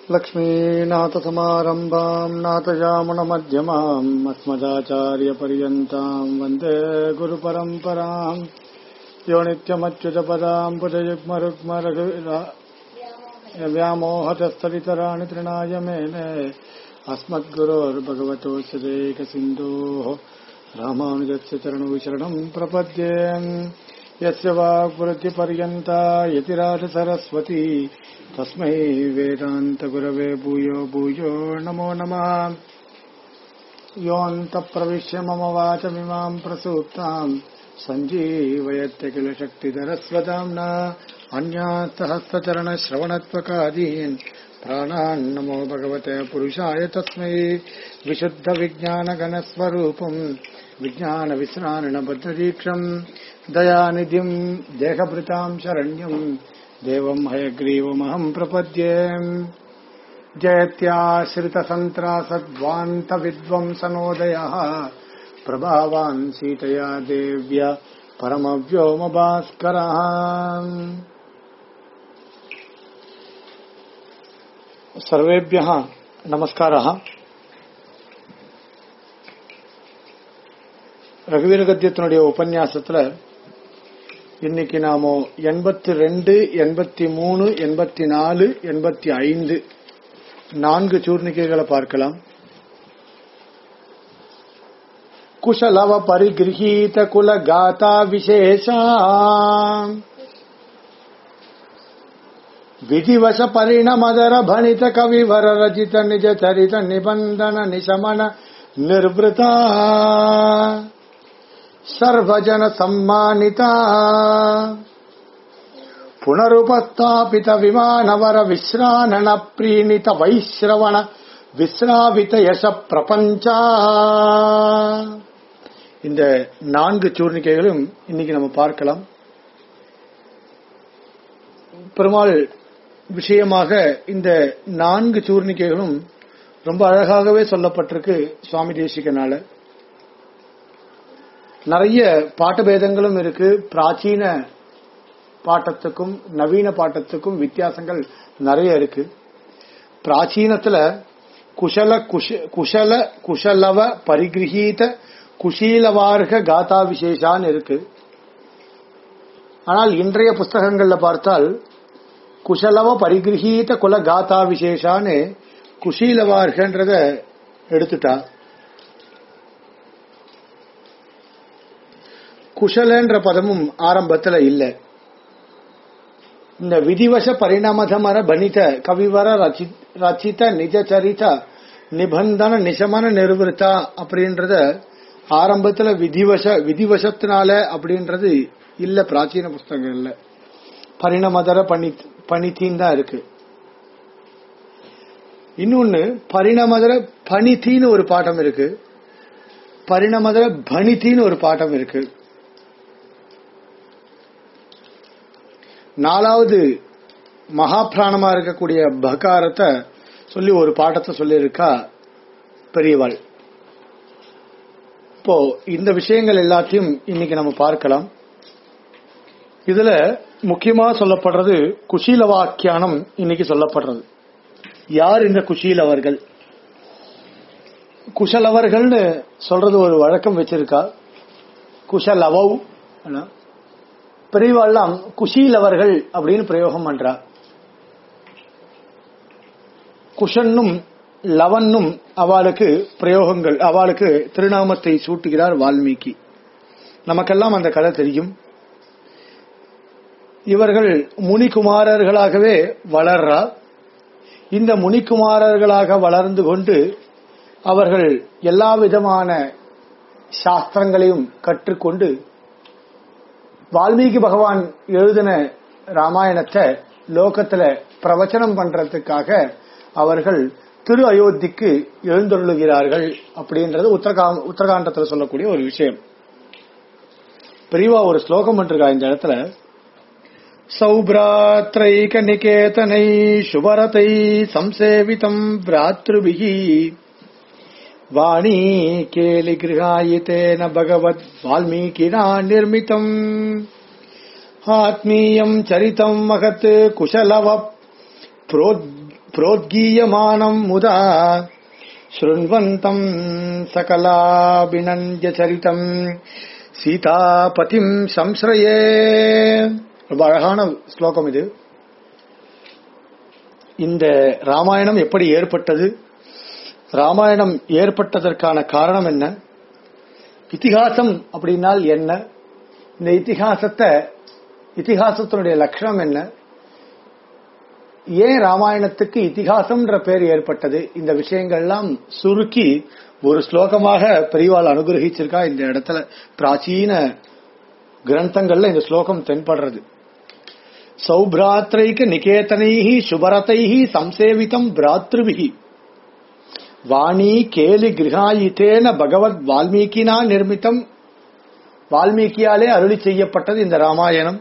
लक्ष्मीनाथसमारम्भाम् नाथयामणमध्यमाम् अस्मदाचार्यपर्यन्ताम् वन्दे गुरुपरम्पराम् यो नित्यमच्युतपदाम् पुजयुग्मरुग्मरघुरा व्यामोहतस्तरितराणि तृणाय मेने अस्मद्गुरोर्भगवतोऽस्य देकसिन्धोः रामानुजस्य चरणौ शरणम् प्रपद्ये यस्य वाग्वृत्तिपर्यन्ता यतिराजसरस्वती तस्मै वेदान्तगुरवे भूयो भूयो नमो नमः योऽन्तप्रविश्य मम वाचमिमाम् प्रसूप्ताम् सञ्जीवयत्य किल शक्तिधरस्वदाम्ना अन्यास्तहस्तचरणश्रवणत्वकादीन् प्राणान् नमो भगवते पुरुषाय तस्मै विशुद्धविज्ञानगणस्वरूपम् विज्ञानविश्राणबद्धदीक्षम् दयानिधिम् देहभृताम् शरण्यम् देवम् हयग्रीवमहम् प्रपद्ये जयत्याश्रितसन्त्रासद्वान्तविद्वंसनोदयः प्रभावान् सीतया देव्य परमव्योमभास्करः सर्वेभ्यः नमस्कारः ரகுவீர கத்தியத்தினுடைய உபன்யாசத்துல இன்னைக்கு நாம எண்பத்தி ரெண்டு எண்பத்தி மூணு எண்பத்தி நாலு எண்பத்தி ஐந்து நான்கு சூர்ணிகைகளை பார்க்கலாம் குஷலவ பரிகிரகீத குல காதா விசேஷா ವಿಧಿವಶ ಪರಿಣಮದರ ಭಣಿತ ಕವಿವರ ರಚಿತ ನಿಜ ಚರಿತ ನಿಬಂಧನ ನಿಶಮನ ನಿರ್ವೃತ ಸರ್ವಜನ ಸಮ್ಮಾನಿತ ಪುನರುಪಸ್ಥಾಪಿತ ವಿಮಾನವರ ವಿಶ್ರಾನನ ಪ್ರೀಣಿತ ವೈಶ್ರವಣ விஸ்ராவித யச பிரபஞ்ச இந்த நான்கு சூர்ணிக்கைகளும் இன்னைக்கு நம்ம பார்க்கலாம் பெருமாள் விஷயமாக இந்த நான்கு சூர்ணிக்கைகளும் ரொம்ப அழகாகவே சொல்லப்பட்டிருக்கு சுவாமி தேசிகனால நிறைய பாட்டு பேதங்களும் இருக்கு பிராச்சீன பாட்டத்துக்கும் நவீன பாட்டத்துக்கும் வித்தியாசங்கள் நிறைய இருக்கு பிராச்சீனத்துல குஷல குஷ குஷல குஷலவ பரிகிரகீத குஷீலவார்க காதா விசேஷான்னு இருக்கு ஆனால் இன்றைய புஸ்தகங்கள்ல பார்த்தால் குஷலவ பரிகிரகீத குல காதா விசேஷான்னு குஷீலவார்கன்றத எடுத்துட்டா குஷலன்ற பதமும் ஆரம்பத்துல இல்ல இந்த விதிவச பரிணாமதமர பணித கவிவர ரச்சித நிஜ சரித நிபந்தன நிசமன நிர்வൃத்தா அப்படின்றத ஆரம்பத்துல விதிவச விதிவசத்தினால அப்படின்றது இல்ல பிராச்சீன புஸ்தகங்கள்ல பரிணமதர பணி பணித்தின்னு தான் இருக்கு இன்னொன்னு பரிணமதர பணித்தின்னு ஒரு பாட்டம் இருக்கு பரிணமதர பணித்தின்னு ஒரு பாட்டம் இருக்கு நாலாவது மகாபிராணமா இருக்கக்கூடிய பகாரத்தை சொல்லி ஒரு பாட்டத்தை சொல்லியிருக்கா பெரியவாள் இப்போ இந்த விஷயங்கள் எல்லாத்தையும் இன்னைக்கு நம்ம பார்க்கலாம் இதுல முக்கியமா சொல்லப்படுறது குஷீல வாக்கியானம் இன்னைக்கு சொல்லப்படுறது யார் இந்த குஷீலவர்கள் குஷலவர்கள்னு சொல்றது ஒரு வழக்கம் வச்சிருக்கா குஷலவவ் பெரியவாள்லாம் குஷீலவர்கள் அப்படின்னு பிரயோகம் பண்றா குஷன்னும் லவன்னும் அவளுக்கு பிரயோகங்கள் அவளுக்கு திருநாமத்தை சூட்டுகிறார் வால்மீகி நமக்கெல்லாம் அந்த கதை தெரியும் இவர்கள் முனிகுமாரர்களாகவே வளர்றா இந்த முனிகுமாரர்களாக வளர்ந்து கொண்டு அவர்கள் எல்லா விதமான சாஸ்திரங்களையும் கற்றுக்கொண்டு வால்மீகி பகவான் எழுதின ராமாயணத்தை லோகத்துல பிரவச்சனம் பண்றதுக்காக அவர்கள் திரு அயோத்திக்கு எழுந்தருளுகிறார்கள் அப்படின்றது உத்தரகா உத்தரகாண்டத்துல சொல்லக்கூடிய ஒரு விஷயம் பெரியவா ஒரு ஸ்லோகம் பண்ணிருக்கா இந்த இடத்துல சௌபிராத்ரைக நிகேதனை சுபரதை சம்சேவிதம் பிராத்ருபிகி வாணி கேலி கிருகாயித்தேன பகவத் வால்மீகினா நிர்மிதம் ஆத்மீயம் சரிதம் மகத் குஷலவ प्रोद्गीयमानम् मुदा शृण्वन्तम् सकलाभिनन्द्य சரிதம் சீதாபதிம் சம்ஸ்ரயே ரொம்ப அழகான ஸ்லோகம் இது இந்த ராமாயணம் எப்படி ஏற்பட்டது ராமாயணம் ஏற்பட்டதற்கான காரணம் என்ன இதிகாசம் அப்படின்னால் என்ன இந்த இதிகாசத்தை இதிகாசத்தினுடைய லட்சணம் என்ன ஏன் ராமாயணத்துக்கு இதிகாசம்ன்ற பேர் ஏற்பட்டது இந்த விஷயங்கள்லாம் சுருக்கி ஒரு ஸ்லோகமாக பெரியவாள் அனுகிரகிச்சிருக்கா இந்த இடத்துல பிராச்சீன கிரந்தங்கள்ல இந்த ஸ்லோகம் தென்படுறது சௌபிராத்திரைக்கு நிகேதனைஹி சுபரதைஹி சம்சேவிதம் பிராத்ருபிஹி வாணி கேலி கிரகாயித்தேன பகவத் வால்மீகினா நிர்மித்தம் வால்மீகியாலே அருளி செய்யப்பட்டது இந்த ராமாயணம்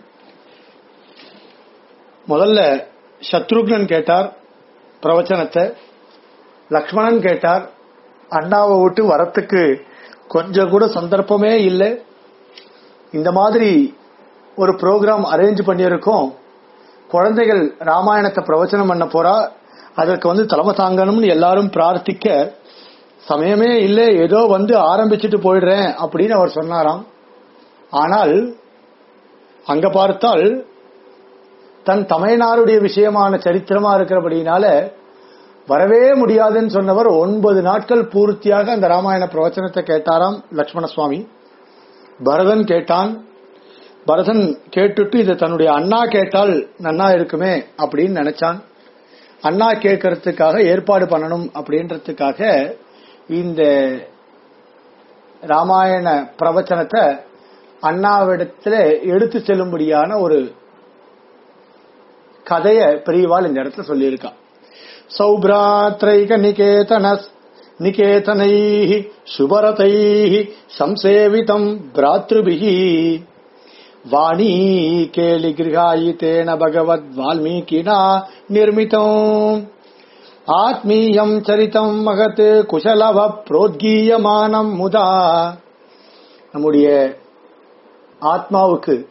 முதல்ல சத்ருக்னன் கேட்டார் பிரவச்சனத்தை லக்ஷ்மணன் கேட்டார் அண்ணாவை விட்டு வரத்துக்கு கொஞ்சம் கூட சந்தர்ப்பமே இல்லை இந்த மாதிரி ஒரு ப்ரோக்ராம் அரேஞ்ச் பண்ணியிருக்கோம் குழந்தைகள் ராமாயணத்தை பிரவச்சனம் பண்ண போறா அதற்கு வந்து தலைமை தாங்கணும்னு எல்லாரும் பிரார்த்திக்க சமயமே இல்லை ஏதோ வந்து ஆரம்பிச்சுட்டு போயிடுறேன் அப்படின்னு அவர் சொன்னாராம் ஆனால் அங்க பார்த்தால் தன் தமையனாருடைய விஷயமான சரித்திரமா இருக்கிறபடினால வரவே முடியாதுன்னு சொன்னவர் ஒன்பது நாட்கள் பூர்த்தியாக அந்த ராமாயண பிரவச்சனத்தை கேட்டாராம் லட்சுமண சுவாமி பரதன் கேட்டான் பரதன் கேட்டுட்டு இதை தன்னுடைய அண்ணா கேட்டால் நன்னா இருக்குமே அப்படின்னு நினைச்சான் அண்ணா கேட்கறதுக்காக ஏற்பாடு பண்ணணும் அப்படின்றதுக்காக இந்த ராமாயண பிரவச்சனத்தை அண்ணாவிடத்துல எடுத்து செல்லும்படியான ஒரு கதைய பெரியவாள் இந்த இடத்துல சொல்லியிருக்கா சௌபிராத்ரைக நிகேதன நிகேதனைः சுபரதைः சம்சேவிதம் பிராத்ருபிஹி வாணி கேலி கிருகாயித்தேன பகவத் வால்மீகினா நிர்மிதம் ஆத்மீயம் சரிதம் மகத் குஷலவ புரோத்கீயமானம் முதா நம்முடைய ஆத்மாவுக்கு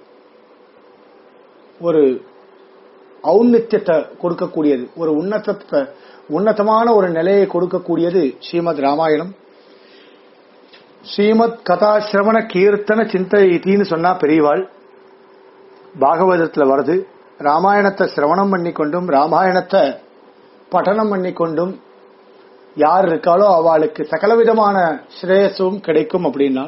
ஒரு ஔன்னித்தியத்தை கொடுக்கக்கூடியது ஒரு உன்னதத்தை உன்னதமான ஒரு நிலையை கொடுக்கக்கூடியது ஸ்ரீமத் ராமாயணம் ஸ்ரீமத் கதாசிரவண கீர்த்தன சிந்தைன்னு சொன்னா பெரியவாள் பாகவதத்துல வருது ராமாயணத்தை சிரவணம் பண்ணி கொண்டும் ராமாயணத்தை பఠனம் பண்ணி கொண்டும் யார் இருக்காளோ அவளுக்கு சகலவிதமான ஸ்ரேயஸும் கிடைக்கும் அப்படின்னா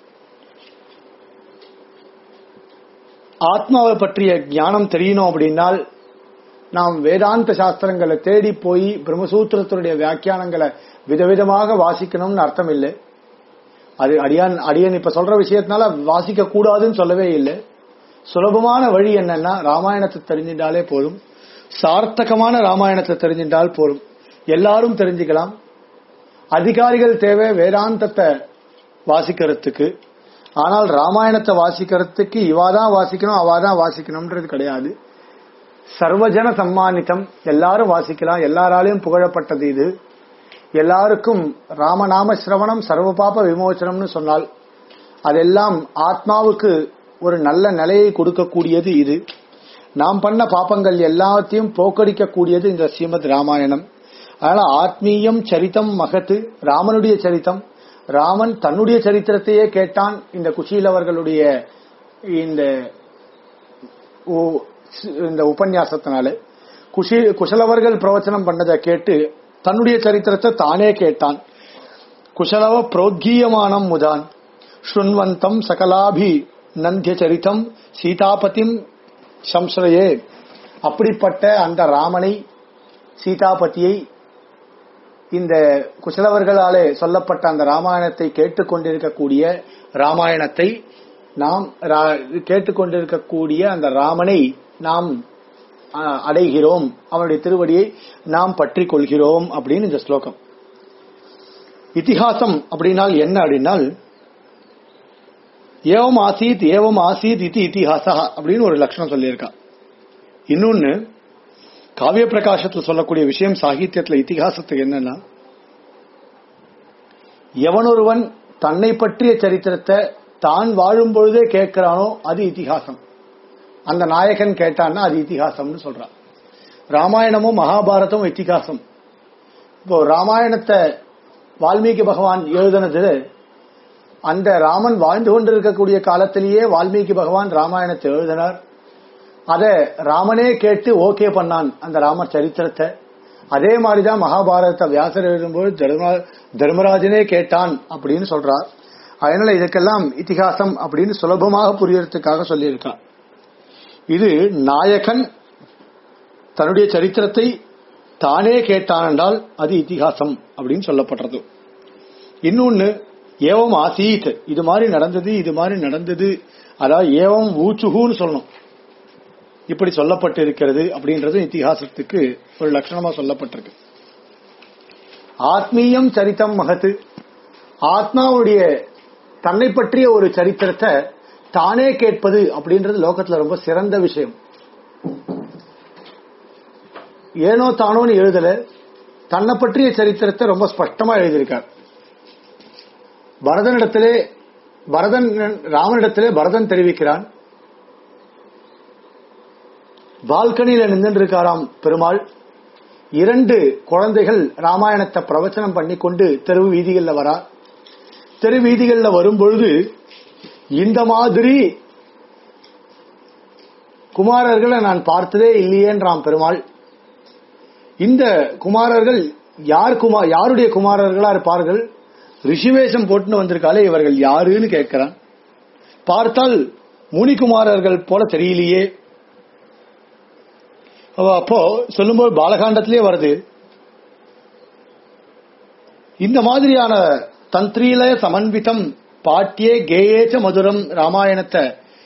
ஆத்மாவை பற்றிய ஞானம் தெரியணும் அப்படின்னால் நாம் வேதாந்த சாஸ்திரங்களை தேடி போய் பிரம்மசூத்திரத்தினுடைய வியாக்கியானங்களை விதவிதமாக வாசிக்கணும்னு அர்த்தம் இல்லை அது அடியான் அடியன் இப்ப சொல்ற விஷயத்தினால வாசிக்க கூடாதுன்னு சொல்லவே இல்லை சுலபமான வழி என்னன்னா ராமாயணத்தை தெரிஞ்சின்றாலே போதும் சார்த்தகமான ராமாயணத்தை தெரிஞ்சின்றால் போதும் எல்லாரும் தெரிஞ்சுக்கலாம் அதிகாரிகள் தேவை வேதாந்தத்தை வாசிக்கிறதுக்கு ஆனால் ராமாயணத்தை வாசிக்கிறதுக்கு இவாதான் வாசிக்கணும் அவாதான் வாசிக்கணும்ன்றது கிடையாது சர்வஜன சம்மானித்தம் எல்லாரும் வாசிக்கலாம் எல்லாராலையும் புகழப்பட்டது இது எல்லாருக்கும் ராமநாம சிரவணம் சர்வ பாப விமோச்சனம்னு சொன்னால் அதெல்லாம் ஆத்மாவுக்கு ஒரு நல்ல நிலையை கொடுக்கக்கூடியது இது நாம் பண்ண பாப்பங்கள் எல்லாத்தையும் போக்கடிக்கக்கூடியது இந்த ஸ்ரீமத் ராமாயணம் அதனால ஆத்மீயம் சரித்தம் மகத்து ராமனுடைய சரித்தம் ராமன் தன்னுடைய சரித்திரத்தையே கேட்டான் இந்த குஷீல் அவர்களுடைய இந்த இந்த உபன்யாசத்தினால குஷி குஷலவர்கள் பிரவச்சனம் பண்ணதை கேட்டு தன்னுடைய சரித்திரத்தை தானே கேட்டான் குஷலவ புரோத்கீயமானம் முதான் ஸ்ருண்வந்தம் சகலாபி நந்திய சரித்தம் சீதாபதிம் சம்ஸ்ரயே அப்படிப்பட்ட அந்த ராமனை சீதாபதியை இந்த குசலவர்களாலே சொல்லப்பட்ட அந்த ராமாயணத்தை கேட்டுக்கொண்டிருக்கக்கூடிய ராமாயணத்தை நாம் கேட்டுக்கொண்டிருக்கக்கூடிய அந்த ராமனை நாம் அடைகிறோம் அவனுடைய திருவடியை நாம் பற்றி கொள்கிறோம் அப்படின்னு இந்த ஸ்லோகம் இத்திஹாசம் அப்படின்னால் என்ன அப்படின்னால் ஏவம் ஆசீத் ஏவம் ஆசீத் இது இத்திஹாசா அப்படின்னு ஒரு லட்சணம் சொல்லியிருக்கா இன்னொன்னு காவிய பிரகாசத்தில் சொல்லக்கூடிய விஷயம் சாகித்யத்துல இத்திகாசத்துக்கு என்னன்னா எவனொருவன் தன்னை பற்றிய சரித்திரத்தை தான் வாழும் பொழுதே கேட்கிறானோ அது இத்திகாசம் அந்த நாயகன் கேட்டான்னா அது இத்திகாசம்னு சொல்றான் ராமாயணமும் மகாபாரதமும் இத்திகாசம் இப்போ ராமாயணத்தை வால்மீகி பகவான் எழுதினது அந்த ராமன் வாழ்ந்து கொண்டிருக்கக்கூடிய காலத்திலேயே வால்மீகி பகவான் ராமாயணத்தை எழுதினார் அதை ராமனே கேட்டு ஓகே பண்ணான் அந்த ராமர் சரித்திரத்தை அதே மாதிரிதான் மகாபாரதத்தை வியாசர் எழுதும்போது தர்ம- தர்மராஜனே கேட்டான் அப்படின்னு சொல்றார் அதனால இதுக்கெல்லாம் இதிகாசம் அப்படின்னு சுலபமாக புரியறதுக்காக சொல்லியிருக்கான் இது நாயகன் தன்னுடைய சரித்திரத்தை தானே கேட்டான் என்றால் அது இதிகாசம் அப்படின்னு சொல்லப்படுறது இன்னொன்னு ஏவம் ஆசீத் இது மாதிரி நடந்தது இது மாதிரி நடந்தது அதாவது ஏவம் ஊச்சுகுன்னு சொல்லணும் இப்படி சொல்லப்பட்டு இருக்கிறது அப்படின்றது இத்திஹாசத்துக்கு ஒரு லட்சணமா சொல்லப்பட்டிருக்கு ஆத்மீயம் சரித்தம் மகத்து ஆத்மாவுடைய தன்னை பற்றிய ஒரு சரித்திரத்தை தானே கேட்பது அப்படின்றது லோகத்துல ரொம்ப சிறந்த விஷயம் ஏனோ தானோன்னு எழுதல தன்னை பற்றிய சரித்திரத்தை ரொம்ப ஸ்பஷ்டமா எழுதியிருக்கார் பரதனிடத்திலே பரதன் ராமனிடத்திலே பரதன் தெரிவிக்கிறான் பால்கனியில நின்று இருக்காராம் பெருமாள் இரண்டு குழந்தைகள் ராமாயணத்தை பிரவச்சனம் பண்ணி கொண்டு தெரு வீதிகள்ல வரா தெரு வீதிகள்ல வரும் பொழுது இந்த மாதிரி குமாரர்களை நான் பார்த்ததே இல்லையேன்றாம் பெருமாள் இந்த குமாரர்கள் யார் குமார் யாருடைய குமாரர்களா இருப்பார்கள் ரிஷிவேஷம் போட்டுன்னு வந்திருக்காலே இவர்கள் யாருன்னு கேட்கிறான் பார்த்தால் முனிகுமாரர்கள் போல தெரியலையே அவ அப்போ சொல்லும்போது பாலகாண்டத்திலே வருது இந்த மாதிரியான தந்திரியில சமன்விதம் பாட்டியே கேயேச்ச மதுரம் ராமாயணத்தை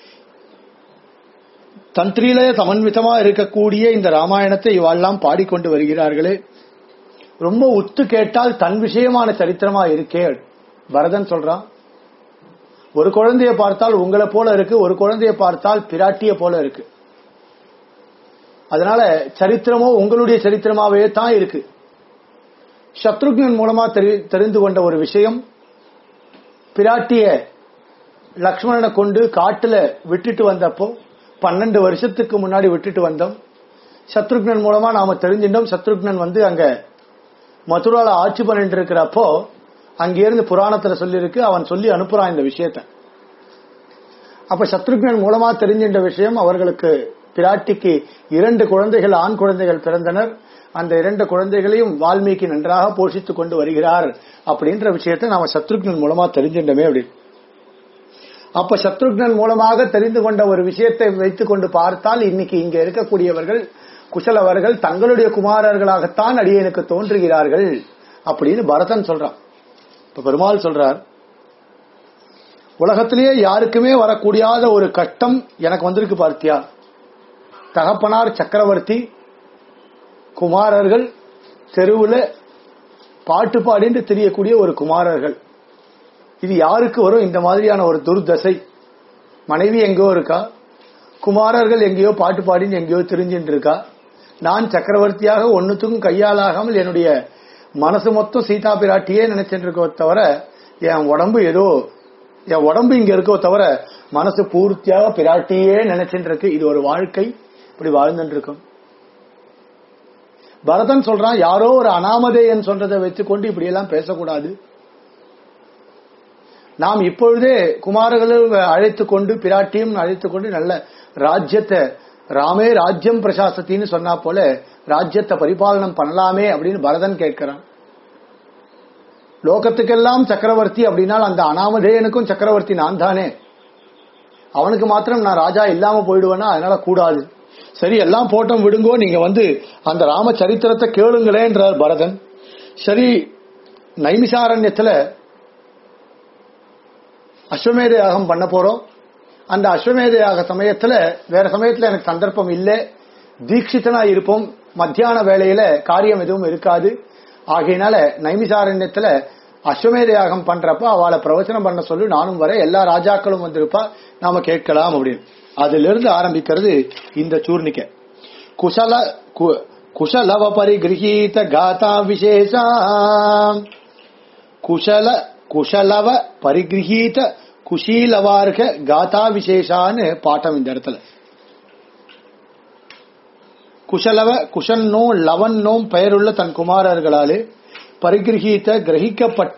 தந்திரியில சமன்விதமா இருக்கக்கூடிய இந்த ராமாயணத்தை இவெல்லாம் பாடிக்கொண்டு வருகிறார்களே ரொம்ப உத்து கேட்டால் தன் விஷயமான சரித்திரமா இருக்கே பரதன் சொல்றான் ஒரு குழந்தைய பார்த்தால் உங்களை போல இருக்கு ஒரு குழந்தைய பார்த்தால் பிராட்டிய போல இருக்கு அதனால சரித்திரமோ உங்களுடைய சரித்திரமாவே தான் இருக்கு சத்ருக்னன் மூலமா தெரி- தெரிந்து கொண்ட ஒரு விஷயம் பிராட்டிய லக்ஷ்மணனை கொண்டு காட்டுல விட்டுட்டு வந்தப்போ பன்னெண்டு வருஷத்துக்கு முன்னாடி விட்டுட்டு வந்தோம் சத்ருக்னன் மூலமா நாம தெரிஞ்சிட்டோம் சத்ருக்னன் வந்து அங்க மதுரால ஆட்சி பண்ணிட்டு இருக்கிறப்போ அங்கிருந்து புராணத்துல சொல்லியிருக்கு அவன் சொல்லி அனுப்புறான் இந்த விஷயத்த அப்ப சத்ருக்னன் மூலமா தெரிஞ்சின்ற விஷயம் அவர்களுக்கு பிராட்டிக்கு இரண்டு குழந்தைகள் ஆண் குழந்தைகள் பிறந்தனர் அந்த இரண்டு குழந்தைகளையும் வால்மீகி நன்றாக போஷித்துக் கொண்டு வருகிறார் அப்படின்ற விஷயத்தை நாம சத்ருக்னன் மூலமா தெரிஞ்சின்றமே அப்படி அப்ப சத்ருக்னன் மூலமாக தெரிந்து கொண்ட ஒரு விஷயத்தை வைத்துக் கொண்டு பார்த்தால் இன்னைக்கு இங்க இருக்கக்கூடியவர்கள் குசலவர்கள் தங்களுடைய குமாரர்களாகத்தான் அடியனுக்கு தோன்றுகிறார்கள் அப்படின்னு பரதன் சொல்றான் இப்ப பெருமாள் சொல்றார் உலகத்திலேயே யாருக்குமே வரக்கூடியாத ஒரு கஷ்டம் எனக்கு வந்திருக்கு பார்த்தியா தகப்பனார் சக்கரவர்த்தி குமாரர்கள் தெருவுல பாட்டு பாடின்னு தெரியக்கூடிய ஒரு குமாரர்கள் இது யாருக்கு வரும் இந்த மாதிரியான ஒரு துர்தசை மனைவி எங்கேயோ இருக்கா குமாரர்கள் எங்கேயோ பாட்டு பாடின்னு எங்கேயோ தெரிஞ்சுட்டு இருக்கா நான் சக்கரவர்த்தியாக ஒன்னுத்துக்கும் கையாலாகாமல் என்னுடைய மனசு மொத்தம் சீதா பிராட்டியே நினைச்சிட்டு இருக்கோ தவிர என் உடம்பு ஏதோ என் உடம்பு இங்க இருக்கோ தவிர மனசு பூர்த்தியாக பிராட்டியே நினைச்சிட்டு இருக்கு இது ஒரு வாழ்க்கை இப்படி வாழ்ந்துட்டு இருக்கும் பரதன் சொல்றான் யாரோ ஒரு அனாமதேயன் சொல்றதை வச்சுக்கொண்டு இப்படி எல்லாம் பேசக்கூடாது நாம் இப்பொழுதே குமாரர்களை அழைத்து கொண்டு பிராட்டியும் அழைத்து கொண்டு நல்ல ராஜ்யத்தை ராமே ராஜ்யம் பிரசாசத்தின்னு சொன்னா போல ராஜ்யத்தை பரிபாலனம் பண்ணலாமே அப்படின்னு பரதன் கேட்கிறான் லோகத்துக்கெல்லாம் சக்கரவர்த்தி அப்படின்னால் அந்த அனாமதேயனுக்கும் சக்கரவர்த்தி நான் தானே அவனுக்கு மாத்திரம் நான் ராஜா இல்லாம போயிடுவேனா அதனால கூடாது சரி எல்லாம் போட்டோம் விடுங்கோ நீங்க வந்து அந்த ராம சரித்திரத்தை கேளுங்களேன்றார் பரதன் சரி நைமிசாரண்யத்துல அஸ்வமேத யாகம் பண்ண போறோம் அந்த அஸ்வமேத யாக சமயத்துல வேற சமயத்துல எனக்கு சந்தர்ப்பம் இல்லை தீட்சிதனா இருப்போம் மத்தியான வேளையில காரியம் எதுவும் இருக்காது ஆகையினால நைமிசாரண்யத்துல அஸ்வமேத யாகம் பண்றப்ப அவளை பிரவச்சனம் பண்ண சொல்லி நானும் வர எல்லா ராஜாக்களும் வந்திருப்பா நாம கேட்கலாம் அப்படின்னு அதுல இருந்து ஆரம்பிக்கிறது இந்த சூர்ணிக்கை குசல கு- குஷலவ பரிகிரகீத காதா விசேஷா குஷல குஷலவ பரிகிரகீத குஷீலவார்க காதா விசேஷான்னு பாட்டம் இந்த இடத்துல குஷலவ குஷன்னோம் லவன்னோம் பெயருள்ள தன் குமாரர்களாலே பரிகிரகித்த கிரகிக்கப்பட்ட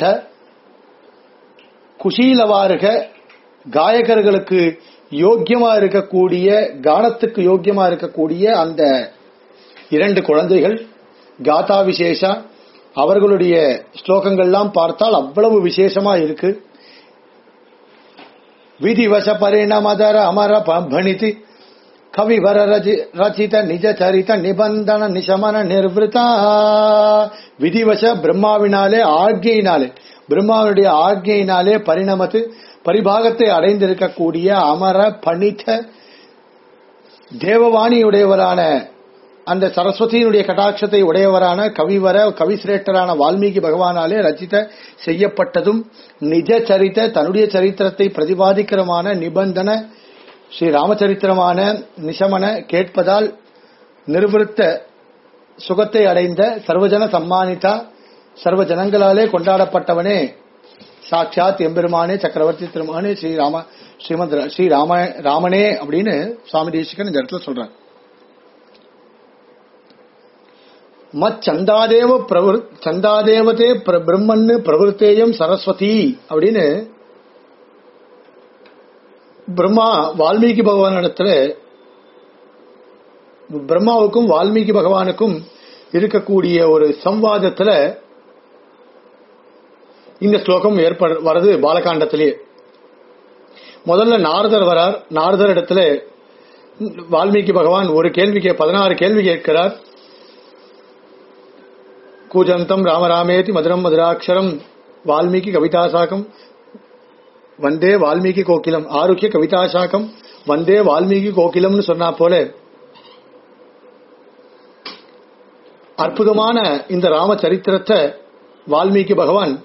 குஷீலவாருக காயகர்களுக்கு யோக்கியமா இருக்கக்கூடிய கானத்துக்கு யோக்கியமா இருக்கக்கூடிய அந்த இரண்டு குழந்தைகள் காதா விசேஷா அவர்களுடைய ஸ்லோகங்கள்லாம் பார்த்தால் அவ்வளவு விசேஷமா இருக்கு விதிவச பரிணமதர அமர பணிதி கவிவர ரஜி ரச்சித நிஜ சரித நிபந்தன நிசமன நிர்வதா விதிவச பிரம்மாவினாலே ஆக்ஞையினாலே பிரம்மாவுடைய ஆக்ஞையினாலே பரிணமத்து பரிபாகத்தை அடைந்திருக்கக்கூடிய அமர பணித்த தேவவாணியுடையவரான அந்த சரஸ்வதியினுடைய கடாட்சத்தை உடையவரான கவிவர கவிசிரேஷ்டரான வால்மீகி பகவானாலே ரச்சித செய்யப்பட்டதும் நிஜ சரித்த தன்னுடைய சரித்திரத்தை பிரதிபாதிக்கிறமான நிபந்தன ஸ்ரீ ராமச்சரித்திரமான நிசமன கேட்பதால் நிர்வൃத்த சுகத்தை அடைந்த சர்வஜன சம்மானிதா சர்வ ஜனங்களாலே கொண்டாடப்பட்டவனே சாட்சாத் எம்பெருமானே சக்கரவர்த்தி திருமானே ஸ்ரீ ராம ஸ்ரீமத் ஸ்ரீ ராம ராமனே அப்படின்னு சுவாமி தேசிகன் இந்த இடத்துல சொல்றாங்க மச்சந்தாதேவ பிரவரு சந்தாதேவதே பிர- பிரம்மன்னு பிரவருத்தேயம் சரஸ்வதி அப்படின்னு பிரம்மா வால்மீகி பகவான் இடத்துல பிரம்மாவுக்கும் வால்மீகி பகவானுக்கும் இருக்கக்கூடிய ஒரு சம்வாதத்துல இந்த ஸ்லோகம் ஏற்பட வருது பாலகாண்டத்திலே முதல்ல நாரதர் வரார் நாரதர் இடத்துல வால்மீகி பகவான் ஒரு கேள்விக்கு பதினாறு கேள்வி கேட்கிறார் கூஜந்தம் ராமராமேதி மதுரம் மதுராட்சரம் வால்மீகி கவிதாசாகம் வந்தே வால்மீகி கோகிலம் ஆரோக்கிய கவிதாசாகம் வந்தே வால்மீகி கோகிலம்னு சொன்னா போல அற்புதமான இந்த ராம சரித்திரத்தை வால்மீகி பகவான்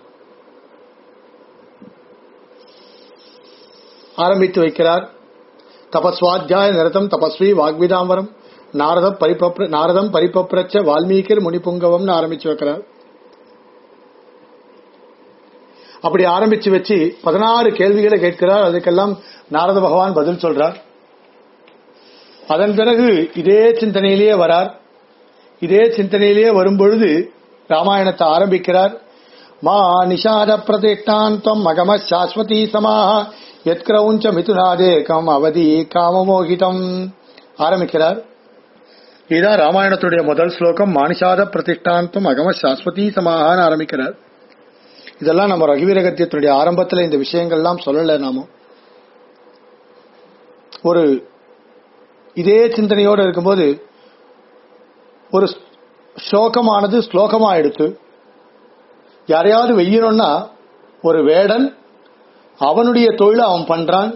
ஆரம்பித்து வைக்கிறார் தபஸ்வாத்தியாய நிரதம் தபஸ்வி வாக்விதாம்பரம் நாரத பரிபப்ர நாரதம் பரிபப்ரச்ச வால்மீகிர் முனிபுங்கவம்னு ஆரம்பிச்சு வைக்கிறார் அப்படி ஆரம்பிச்சு வச்சு பதினாறு கேள்விகளை கேட்கிறார் அதுக்கெல்லாம் நாரத பகவான் பதில் சொல்றார் அதன் பிறகு இதே சிந்தனையிலேயே வரார் இதே சிந்தனையிலேயே வரும்பொழுது ராமாயணத்தை ஆரம்பிக்கிறார் மா நிஷாத பிரதிஷ்டாந்தம் மகம சாஸ்வதி சமாக எத்கிரவுஞ்ச மிதுனாதேகம் அவதி காமமோகிதம் ஆரம்பிக்கிறார் இதுதான் ராமாயணத்துடைய முதல் ஸ்லோகம் மானிஷாத பிரதிஷ்டாந்தம் அகம சாஸ்வதி சமாகான்னு ஆரம்பிக்கிறார் இதெல்லாம் நம்ம ரகுவீரகத்தியத்தினுடைய ஆரம்பத்துல இந்த விஷயங்கள்லாம் சொல்லல நாம ஒரு இதே சிந்தனையோடு இருக்கும்போது ஒரு ஸ்லோகமானது ஸ்லோகமா எடுத்து யாரையாவது வெய்யணும்னா ஒரு வேடன் அவனுடைய தொழிலை அவன் பண்றான்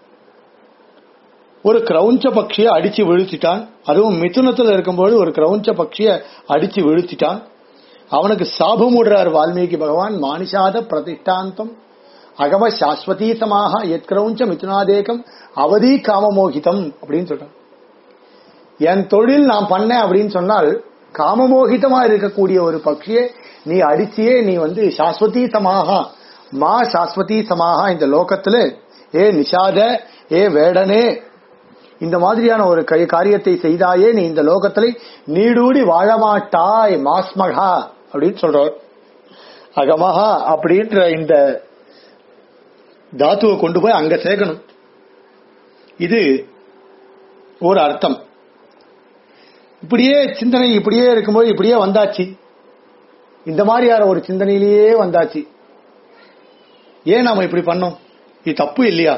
ஒரு கிரௌஞ்ச பட்சியை அடிச்சு வீழ்த்திட்டான் அதுவும் மிதுனத்துல இருக்கும்போது ஒரு கிரௌஞ்ச பட்சியை அடிச்சு வீழ்த்திட்டான் அவனுக்கு சாபம் விடுறார் வால்மீகி பகவான் மானிஷாத பிரதிஷ்டாந்தம் அகம சாஸ்வதீசமாக எத்கிரௌஞ்ச மிதுனாதேகம் அவதி காமமோகிதம் அப்படின்னு சொல்றான் என் தொழில் நான் பண்ணேன் அப்படின்னு சொன்னால் காமமோகிதமா இருக்கக்கூடிய ஒரு பட்சியை நீ அடிச்சியே நீ வந்து சாஸ்வதி சமாக மா சாஸ்வதி சமாக இந்த லோகத்துல ஏ நிஷாத ஏ வேடனே இந்த மாதிரியான ஒரு கை- காரியத்தை செய்தாயே நீ இந்த லோகத்துல நீடூடி வாழமாட்டாய் மாஸ்மகா அப்படின்னு சொல்றார் அகமகா அப்படின்ற இந்த தாத்துவை கொண்டு போய் அங்க சேர்க்கணும் இது ஒரு அர்த்தம் இப்படியே சிந்தனை இப்படியே இருக்கும்போது இப்படியே வந்தாச்சு இந்த மாதிரியான ஒரு சிந்தனையிலேயே வந்தாச்சு ஏன் நாம இப்படி பண்ணோம் இது தப்பு இல்லையா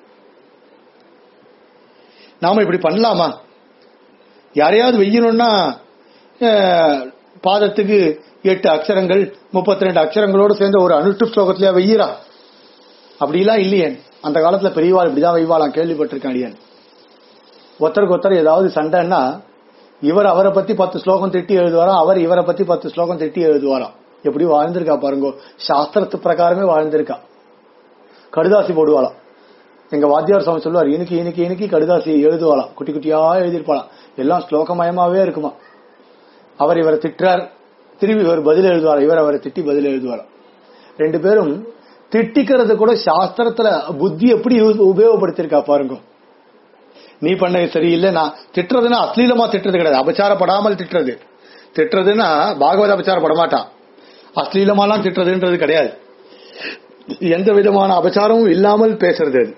நாம இப்படி பண்ணலாமா யாரையாவது வெய்யணும்னா அஹ், பாதத்துக்கு எட்டு அக்ஷரங்கள் முப்பத்தி ரெண்டு அக்ஷரங்களோடு சேர்ந்த ஒரு அனுஷ்டு ஸ்லோகத்திலேயே வெய்யறா அப்படிலாம் இல்லையே அந்த காலத்துல பெரியவாள் இப்படிதான் வெய்வாளாம் கேள்விப்பட்டிருக்கேன் அடியன் ஒருத்தருக்கு ஒருத்தர் ஏதாவது சண்டைன்னா இவர் அவரை பத்தி பத்து ஸ்லோகம் திட்டி எழுதுவாராம் அவர் இவரை பத்தி பத்து ஸ்லோகம் திட்டி எழுதுவாராம் எப்படி வாழ்ந்திருக்கா பாருங்க சாஸ்திரத்து பிரகாரமே வாழ்ந்திருக்கா கடுதாசி போடுவாளாம் எங்க வாத்தியார் சுவாமி சொல்லுவார் இன்னைக்கு இன்னைக்கு இன்னைக்கு கடுதாசி எழுதுவாளாம் குட்டி குட்டியா எழுதியிருப்பாளாம் எல்லாம் ஸ்லோகமயமாவே இருக்குமா அவர் இவரை திட்டுறார் திரும்பி இவர் பதில் எழுதுவார் இவர் அவரை திட்டி பதில் எழுதுவாராம் ரெண்டு பேரும் திட்டிக்கிறது கூட சாஸ்திரத்துல புத்தி எப்படி யூஸ்- உபயோகப்படுத்தியிருக்கா பாருங்க நீ பண்ணது சரியில்லை நான் திட்டுறதுன்னா அஸ்லீலமா திட்டுறது கிடையாது அபச்சாரப்படாமல் திட்டுறது திட்டுறதுன்னா பாகவத அபச்சாரப்பட மாட்டான் அஸ்லீலமாலாம் திட்டுறதுன்றது கிடையாது எந்த விதமான அபச்சாரமும் இல்லாமல் பேசுறது அது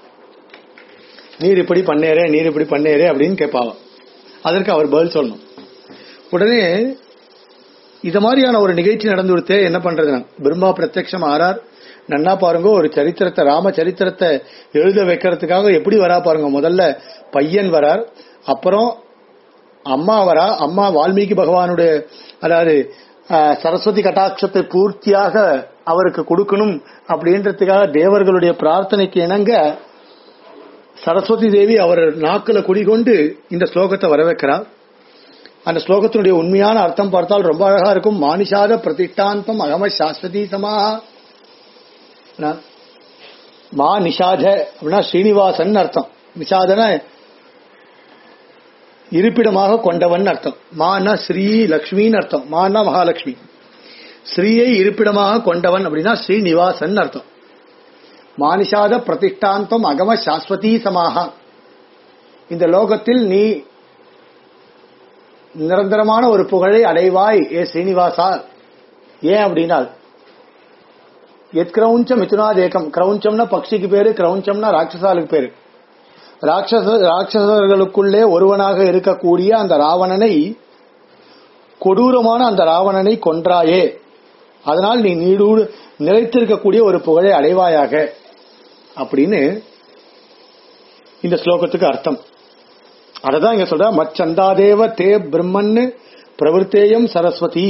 நீர் இப்படி பண்ணேரே நீர் இப்படி பண்ணேரே அப்படின்னு கேட்பாங்க அதற்கு அவர் பதில் சொல்லணும் உடனே இது மாதிரியான ஒரு நிகழ்ச்சி நடந்து கொடுத்தே என்ன பண்றது பிரம்மா பிரத்யக்ஷம் ஆறார் நன்னா பாருங்க ஒரு சரித்திரத்தை ராம சரித்திரத்தை எழுத வைக்கிறதுக்காக எப்படி வரா பாருங்க முதல்ல பையன் வரார் அப்புறம் அம்மா வரா அம்மா வால்மீகி பகவானுடைய அதாவது அஹ், சரஸ்வதி கட்டாட்சத்தை பூர்த்தியாக அவருக்கு கொடுக்கணும் அப்படின்றதுக்காக தேவர்களுடைய பிரார்த்தனைக்கு இணங்க சரஸ்வதி தேவி அவர் நாக்குல குடிகொண்டு இந்த ஸ்லோகத்தை வரவேற்கிறார் அந்த ஸ்லோகத்தினுடைய உண்மையான அர்த்தம் பார்த்தால் ரொம்ப அழகா இருக்கும் மானிஷாத பிரதிஷ்டாந்தம் அகம சாஸ்வதி சமாக மா நிஷாத அப்படின்னா ஸ்ரீனிவாசன் அர்த்தம் நிஷாதன இருப்பிடமாக கொண்டவன் அர்த்தம் மானா ஸ்ரீ லக்ஷ்மின்னு அர்த்தம் மானா மகாலட்சுமி ஸ்ரீயை இருப்பிடமாக கொண்டவன் அப்படின்னா ஸ்ரீனிவாசன் அர்த்தம் மானிஷாத பிரதிஷ்டாந்தம் அகம சாஸ்வதி சமாக இந்த லோகத்தில் நீ நிரந்தரமான ஒரு புகழை அடைவாய் ஏ ஸ்ரீனிவாசா ஏன் அப்படின்னா எத் கிரௌஞ்சம் மிதுனாதேகம் கிரௌஞ்சம்னா பக்ஷிக்கு பேரு கிரௌஞ்சம்னா ராட்சசாலுக்கு பேரு ராட்சச ராட்சசர்களுக்குள்ளே ஒருவனாக இருக்கக்கூடிய அந்த ராவணனை கொடூரமான அந்த ராவணனை கொன்றாயே அதனால் நீ நீடூடு நிலைத்திருக்கக்கூடிய ஒரு புகழை அடைவாயாக அப்படின்னு இந்த ஸ்லோகத்துக்கு அர்த்தம் அததான் இங்க சொல்ற மச்சந்தாதேவ தே பிரம்மன்னு பிரவருத்தேயம் சரஸ்வதி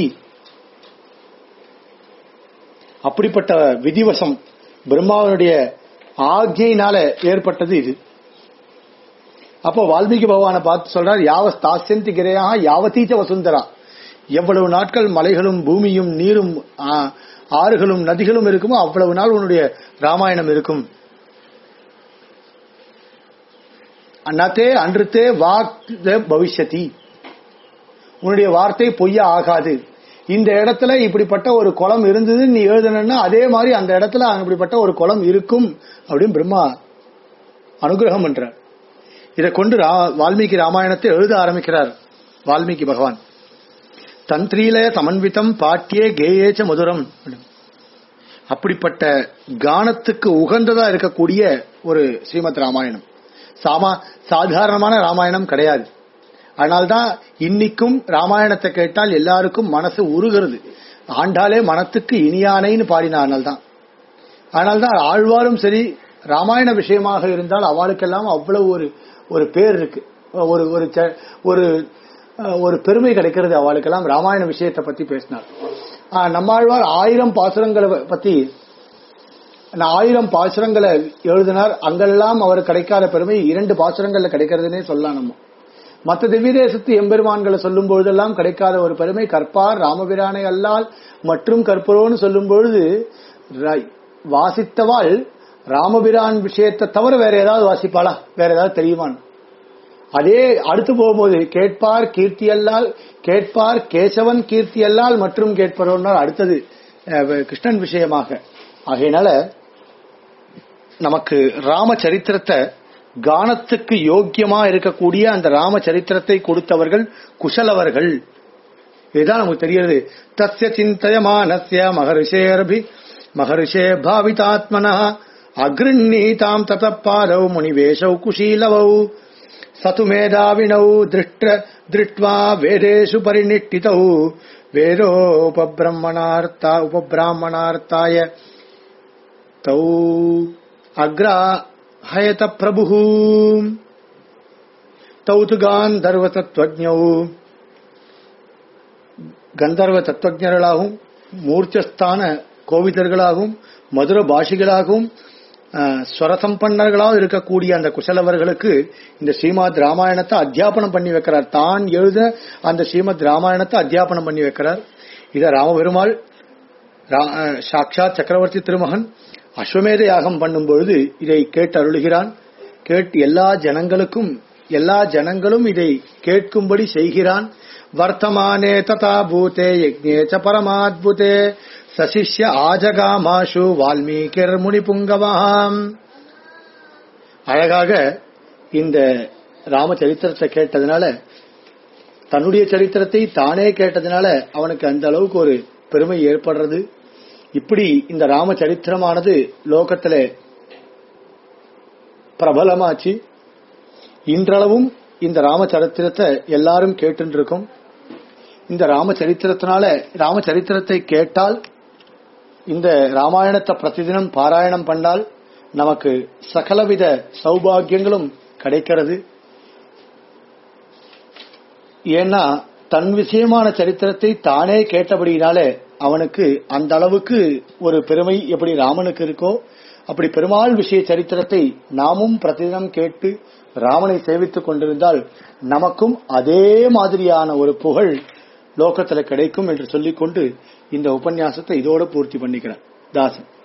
அப்படிப்பட்ட விதிவசம் பிரம்மாவனுடைய ஆக்ஞையினால ஏற்பட்டது இது அப்போ வால்மீகி பகவானை பார்த்து சொல்றார் யாவ தாசியந்தி கிரையாக யாவதீச்ச வசுந்தரா எவ்வளவு நாட்கள் மலைகளும் பூமியும் நீரும் ஆ, ஆறுகளும் நதிகளும் இருக்குமோ அவ்வளவு நாள் உன்னுடைய ராமாயணம் இருக்கும் நத்தே அன்றுத்தே வாக் பவிஷ்யதி உன்னுடைய வார்த்தை பொய்ய ஆகாது இந்த இடத்துல இப்படிப்பட்ட ஒரு குளம் இருந்தது நீ எழுதணும்னா அதே மாதிரி அந்த இடத்துல இப்படிப்பட்ட ஒரு குளம் இருக்கும் அப்படின்னு பிரம்மா அனுகிரகம் பண்றார் இதை கொண்டு ரா- வால்மீகி ராமாயணத்தை எழுத ஆரம்பிக்கிறார் வால்மீகி பகவான் தந்திரீல சமன்விதம் பாட்டியே கேயேச்ச மதுரம் அப்படிப்பட்ட கானத்துக்கு உகந்ததா இருக்கக்கூடிய ஒரு ஸ்ரீமத் ராமாயணம் சாமா சாதாரணமான ராமாயணம் கிடையாது அதனால்தான் இன்னைக்கும் ராமாயணத்தை கேட்டால் எல்லாருக்கும் மனசு உருகிறது ஆண்டாலே மனத்துக்கு இனியானைன்னு பாடினார்கள் தான் அதனால்தான் ஆழ்வாரும் சரி ராமாயண விஷயமாக இருந்தால் அவளுக்கெல்லாம் அவ்வளவு ஒரு ஒரு பேர் இருக்கு ஒரு ஒரு ச- ஒரு அஹ், ஒரு பெருமை கிடைக்கிறது அவளுக்கெல்லாம் ராமாயண விஷயத்தை பத்தி பேசினார் ஆஹ், நம்மாழ்வார் ஆயிரம் பாசுரங்களை பத்தி நான் ஆயிரம் பாசுரங்களை எழுதினார் அங்கெல்லாம் அவர் கிடைக்காத பெருமை இரண்டு பாசுரங்கள்ல கிடைக்கிறதுனே சொல்லலாம் நம்ம மற்ற திவ்யதேசத்து எம்பெருமான்களை சொல்லும் பொழுதெல்லாம் கிடைக்காத ஒரு பெருமை கற்பார் ராமபிரானை அல்லால் மற்றும் கற்பரோன்னு சொல்லும் பொழுது ர- வாசித்தவாள் ராமபிரான் விஷயத்தை தவிர வேற ஏதாவது வாசிப்பாளா வேற ஏதாவது தெரியுமான்னு அதே அடுத்து போகும்போது கேட்பார் கீர்த்தி அல்லால் கேட்பார் கேசவன் கீர்த்தி அல்லால் மற்றும் கேட்பரோன்னார் அடுத்தது அஹ், கிருஷ்ணன் விஷயமாக ஆகையினால நமக்கு ராம சரித்திரத்தை கானத்துக்கு யோக்கியமா இருக்கக்கூடிய அந்த ராம சரித்திரத்தை கொடுத்தவர்கள் குஷலவர்கள் இதுதான் நமக்கு தெரிகிறது தஸ்ய சிந்தயமானஸ்ய மகரிஷேரபி மகரிஷே பாவிதாத்மன அகிருண்ணீதாம் ததப்பாதௌ முனிவேஷௌ குஷீலவௌ சது மேதாவினௌ திருஷ்ட திருட்வா வேதேஷு பரிநிட்டிதௌ வேதோபபிரம்மணார்த்தா உபபிராமணார்த்தாய தௌ அக்ராஹயத பிரபு தௌ து காந்தர்வ தத்துவஜௌ கந்தர்வ தத்துவஜர்களாகவும் மூர்ச்சஸ்தான கோவிதர்களாகவும் மதுர பாஷிகளாகவும் அஹ், ஸ்வரசம்பன்னர்களாக இருக்கக்கூடிய அந்த குசலவர்களுக்கு இந்த ஸ்ரீமத் ராமாயணத்தை அத்தியாபனம் பண்ணி வைக்கிறார் தான் எழுத அந்த ஸ்ரீமத் ராமாயணத்தை அத்தியாபனம் பண்ணி வைக்கிறார் இத ராமபெருமாள் ரா- அஹ், சாக்ஷாத் சக்கரவர்த்தி திருமகன் அஸ்வமேத யாகம் பண்ணும் பொழுது இதை கேட்டு அருளுகிறான் கேட்டு எல்லா ஜனங்களுக்கும் எல்லா ஜனங்களும் இதை கேட்கும்படி செய்கிறான் வர்த்தமானே ததா பூதே யஜ்ஞே ச பரமாத்புதே சசிஷ்ய ஆஜகாமாஷு வால்மீகிர் முனிபுங்கவாம் அழகாக இந்த ராம சரித்திரத்தை கேட்டதுனால தன்னுடைய சரித்திரத்தை தானே கேட்டதுனால அவனுக்கு அந்த அளவுக்கு ஒரு பெருமை ஏற்படுறது இப்படி இந்த ராம சரித்திரமானது லோகத்துல பிரபலமாச்சு இன்றளவும் இந்த ராம சரித்திரத்தை எல்லாரும் கேட்டு இருக்கோம் இந்த ராம சரித்திரத்தினால ராம சரித்திரத்தை கேட்டால் இந்த ராமாயணத்தை பிரதிதினம் பாராயணம் பண்ணால் நமக்கு சகலவித சௌபாகியங்களும் கிடைக்கிறது ஏன்னா தன் விஷயமான சரித்திரத்தை தானே கேட்டபடியினாலே அவனுக்கு அந்த அளவுக்கு ஒரு பெருமை எப்படி ராமனுக்கு இருக்கோ அப்படி பெருமாள் விஷய சரித்திரத்தை நாமும் பிரதிதினம் கேட்டு ராமனை சேவித்துக் கொண்டிருந்தால் நமக்கும் அதே மாதிரியான ஒரு புகழ் லோகத்துல கிடைக்கும் என்று சொல்லிக்கொண்டு இந்த உபன்யாசத்தை இதோட பூர்த்தி பண்ணிக்கிறேன் தாசன்